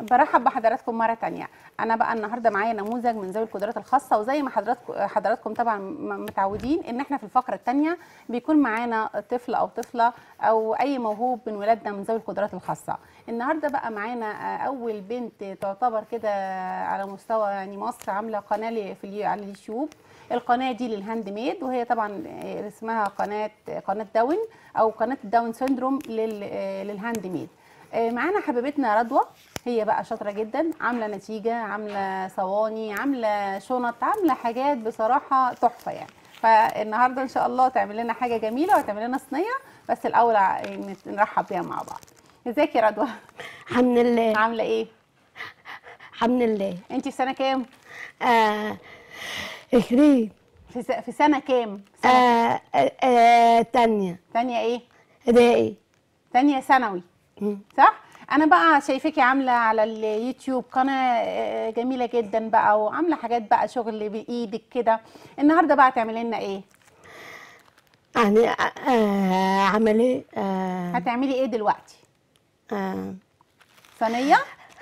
برحب بحضراتكم مرة تانية أنا بقى النهاردة معايا نموذج من ذوي القدرات الخاصة وزي ما حضراتكم حضراتكم طبعا م- متعودين إن إحنا في الفقرة التانية بيكون معانا طفل أو طفلة أو أي موهوب من ولادنا من ذوي القدرات الخاصة النهاردة بقى معانا آه، أول بنت تعتبر كده على مستوى يعني مصر عاملة قناة ل- في اليو- على اليوتيوب القناه دي للهاند ميد وهي طبعا آه، اسمها قناه قناه داون او قناه داون سيندروم لل- آه، للهاند ميد آه، معانا حبيبتنا رضوى هي بقى شاطره جدا عامله نتيجه عامله صواني عامله شنط عامله حاجات بصراحه تحفه يعني فالنهارده ان شاء الله تعمل لنا حاجه جميله وتعمل لنا صينيه بس الاول ع- نت- نرحب بيها مع بعض ازيك يا رضوى الحمد لله عامله ايه الحمد لله انت في سنه كام آه عشرين في, س... في سنه كام سنه آه آه آه تانية تانية ايه ابتدائي تانية ثانوي مم. صح انا بقى شايفاكي عامله على اليوتيوب قناه آه، جميله جدا بقى وعامله حاجات بقى شغل بايدك كده النهارده بقى هتعملي لنا ايه يعني آه عمل ايه آه هتعملي ايه دلوقتي آه صينيه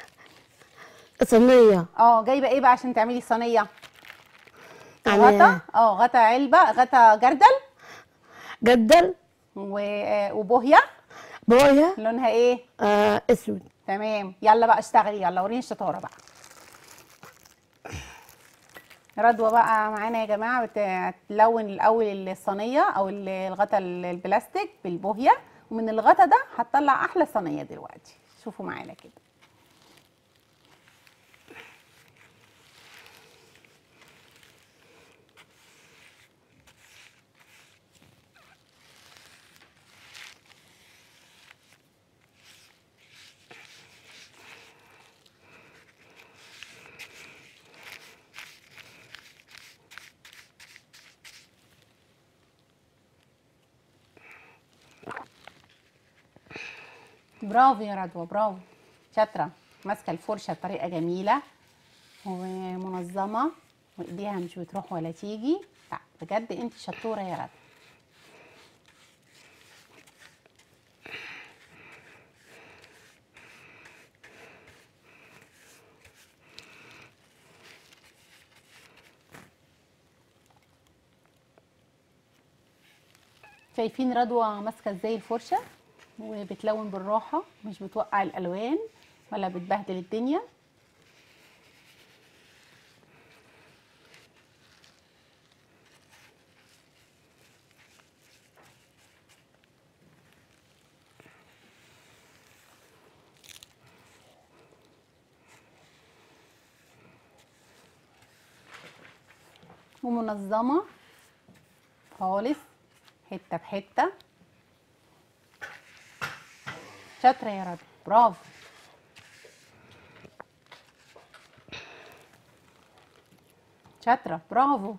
صينية اه جايبه ايه بقى عشان تعملي صينيه يعني غطا اه غطا علبه غطا جردل جدل و- آه، وبوهيه بويا لونها ايه آه اسود تمام يلا بقى اشتغلي يلا وريني الشطاره بقى رضوى بقى معانا يا جماعه بت- بتلون الاول الصينيه او ال- الغطا ال- البلاستيك بالبوهيه ومن الغطا ده هتطلع احلى صينيه دلوقتي شوفوا معانا كده برافو يا رضوى برافو شاطره ماسكه الفرشه بطريقه جميله ومنظمه وايديها مش بتروح ولا تيجي لا بجد انت شطوره يا رضوى شايفين رضوى ماسكه ازاي الفرشه وبتلون بالراحه مش بتوقع الالوان ولا بتبهدل الدنيا ومنظمه خالص حته بحته شاطره يا رب برافو شاطره برافو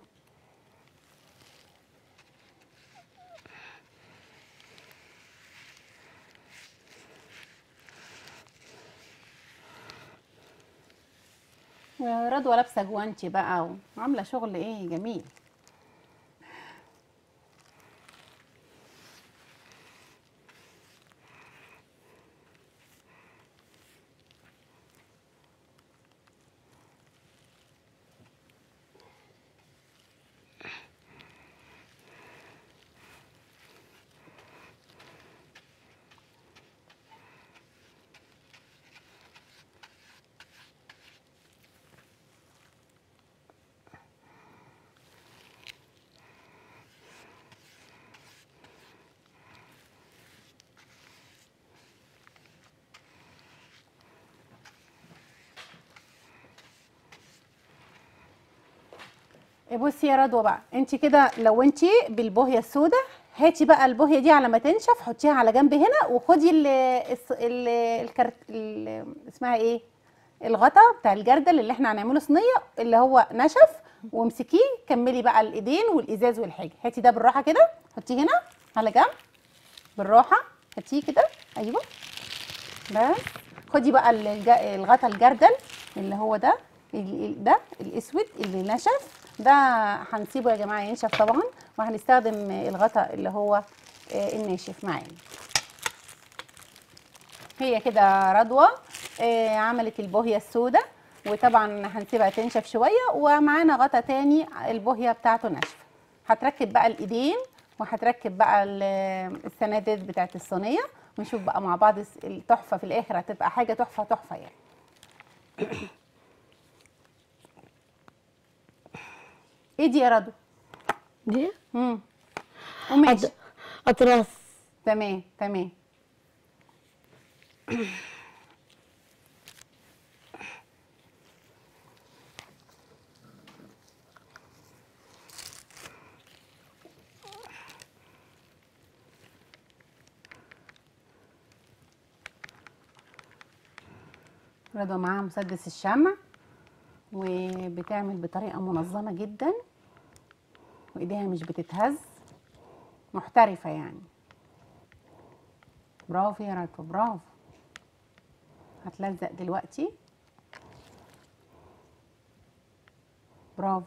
ورضوى لابسه جوانتي بقى وعامله شغل ايه جميل بصي يا رضوى بقى انت كده لو انت بالبوهيه السوداء هاتي بقى البوهيه دي على ما تنشف حطيها على جنب هنا وخدي ال الس- ال الكرت ال اسمها ايه الغطا بتاع الجردل اللي احنا هنعمله صينيه اللي هو نشف وامسكيه كملي بقى الايدين والازاز والحاجه هاتي ده بالراحه كده حطيه هنا على جنب بالراحه هاتيه كده ايوه بس خدي بقى الج- الغطا الجردل اللي هو ده ال- ال- ده الاسود اللي نشف ده هنسيبه يا جماعه ينشف طبعا وهنستخدم الغطا اللي هو آه، الناشف معانا هي كده رضوى آه عملت البوهيه السوداء وطبعا هنسيبها تنشف شويه ومعانا غطا تاني البوهيه بتاعته ناشفه هتركب بقى الايدين وهتركب بقى ال- السنادات بتاعت الصينيه ونشوف بقى مع بعض الس- التحفه في الاخر هتبقى حاجه تحفه تحفه يعني ايه دي يا رضوى دي امم وماشي أط- اطراف تمام تمام رضوى معاها مسدس الشمع وبتعمل بطريقة منظمة جدا وايديها مش بتتهز محترفة يعني برافو يا رضوى برافو هتلزق دلوقتي برافو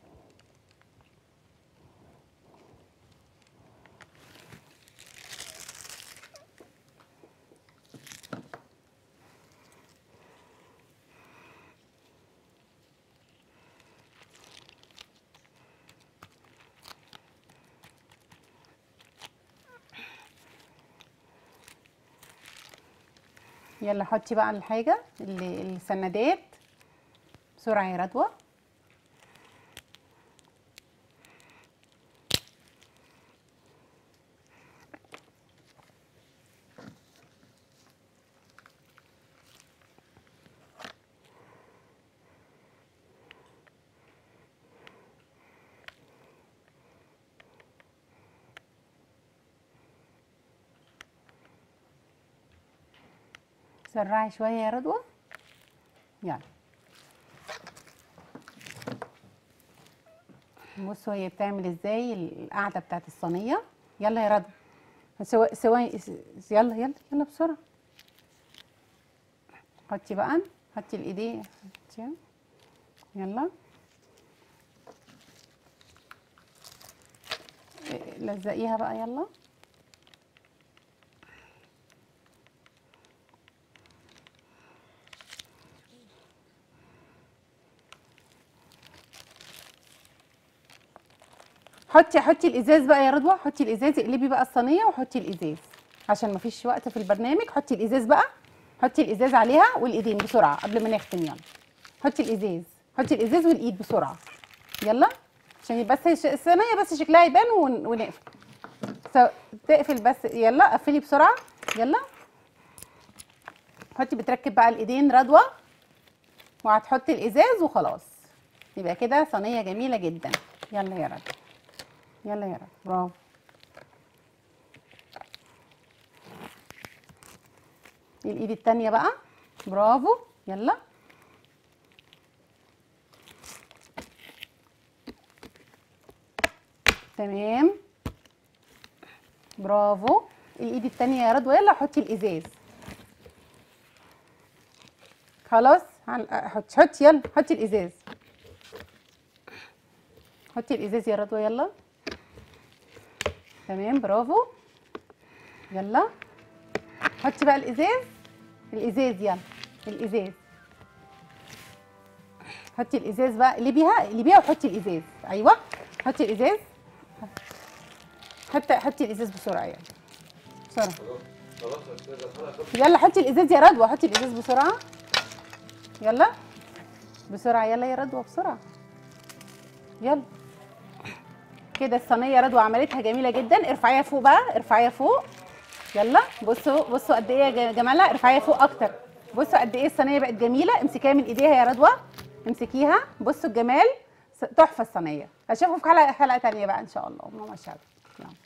يلا حطي بقى الحاجة اللي- السندات بسرعة يا رضوى سرعي شوية يا رضوى يلا بصوا هي بتعمل ازاي القاعدة بتاعت الصينية يلا يا رضوى سوا سوا يلا يلا يلا بسرعة حطي بقى حطي الايدين حطي يلا إيه، لزقيها بقى يلا حطي حطي الازاز بقى يا رضوى حطي الازاز اقلبي بقى الصينيه وحطي الازاز عشان ما فيش وقت في البرنامج حطي الازاز بقى حطي الازاز عليها والايدين بسرعه قبل ما نختم يلا حطي الازاز حطي الازاز والايد بسرعه يلا عشان بس الش- الصينيه بس شكلها يبان ون- ونقفل سو- تقفل بس يلا قفلي بسرعه يلا حطي بتركب بقى الايدين رضوى وهتحطي الازاز وخلاص يبقى كده صينيه جميله جدا يلا يا رضوى يلا يا رب برافو الايد التانية بقى برافو يلا تمام برافو الايد التانية يا رضوى يلا حطي الازاز خلاص هن- حطي حطي يلا حطي الازاز حطي الازاز يا رضوى يلا تمام برافو يلا حطي بقى الازاز الازاز يلا الازاز حطي الازاز بقى اقلبيها اقلبيها وحطي الازاز ايوه حطي الازاز حتى حطي الازاز بسرعه يلا بسرعه يلا حطي الازاز يا رضوى حطي الازاز بسرعه يلا بسرعه يلا يا رضوى بسرعه يلا كده الصينيه رضوى عملتها جميله جدا ارفعيها فوق بقى ارفعيها فوق يلا بصوا بصوا قد ايه يا ج- جمالها ارفعيها فوق اكتر بصوا قد ايه الصينيه بقت جميله امسكيها من ايديها يا رضوى امسكيها بصوا الجمال س- تحفه الصينيه اشوفكم في حلقه حلقه تانية بقى ان شاء الله ماما شاء الله